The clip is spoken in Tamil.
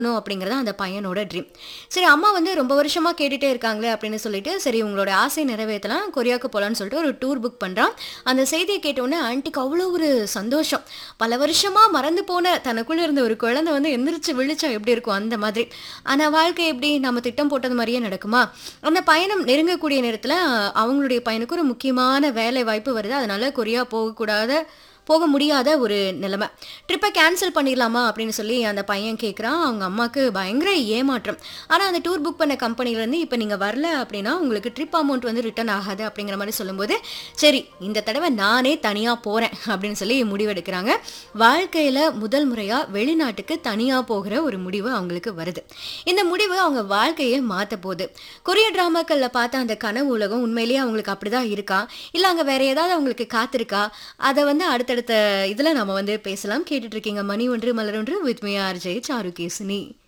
ணும் அப்படிங்கிறது அந்த பையனோட ட்ரீம் சரி அம்மா வந்து ரொம்ப வருஷமா கேட்டுட்டே இருக்காங்களே அப்படின்னு சொல்லிட்டு சரி உங்களோட ஆசை நிறைவேற்றலாம் கொரியாவுக்கு போகலான்னு சொல்லிட்டு ஒரு டூர் புக் பண்ணுறான் அந்த செய்தியை கேட்டவுடனே ஆன்ட்டிக்கு அவ்வளோ ஒரு சந்தோஷம் பல வருஷமா மறந்து போன தனக்குள்ள இருந்த ஒரு குழந்தை வந்து எந்திரிச்சு விழிச்சா எப்படி இருக்கும் அந்த மாதிரி ஆனால் வாழ்க்கை எப்படி நம்ம திட்டம் போட்டது மாதிரியே நடக்குமா அந்த பயணம் நெருங்கக்கூடிய நேரத்தில் அவங்களுடைய பையனுக்கு ஒரு முக்கியமான வேலை வாய்ப்பு வருது அதனால கொரியா போகக்கூடாத போக முடியாத ஒரு நிலைமை ட்ரிப்பை கேன்சல் பண்ணிடலாமா அப்படின்னு சொல்லி அந்த பையன் கேட்குறான் அவங்க அம்மாவுக்கு பயங்கர ஏமாற்றம் ஆனால் அந்த டூர் புக் பண்ண கம்பெனிலேருந்து இப்போ நீங்கள் வரல அப்படின்னா உங்களுக்கு ட்ரிப் அமௌண்ட் வந்து ரிட்டர்ன் ஆகாது அப்படிங்கிற மாதிரி சொல்லும்போது சரி இந்த தடவை நானே தனியாக போகிறேன் அப்படின்னு சொல்லி முடிவெடுக்கிறாங்க வாழ்க்கையில் முதல் முறையாக வெளிநாட்டுக்கு தனியாக போகிற ஒரு முடிவு அவங்களுக்கு வருது இந்த முடிவு அவங்க வாழ்க்கையை மாற்ற போகுது கொரிய ட்ராமாக்களில் பார்த்த அந்த கனவு உலகம் உண்மையிலேயே அவங்களுக்கு அப்படிதான் இருக்கா இல்லை அங்கே வேற ஏதாவது அவங்களுக்கு காத்திருக்கா அதை வந்து அடுத்தடுத்த இதில் நம்ம வந்து பேசலாம் கேட்டுட்டு இருக்கீங்க மணி ஒன்று மலர் ஒன்று வித் மீ ஆர்ஜே சாருகேசினி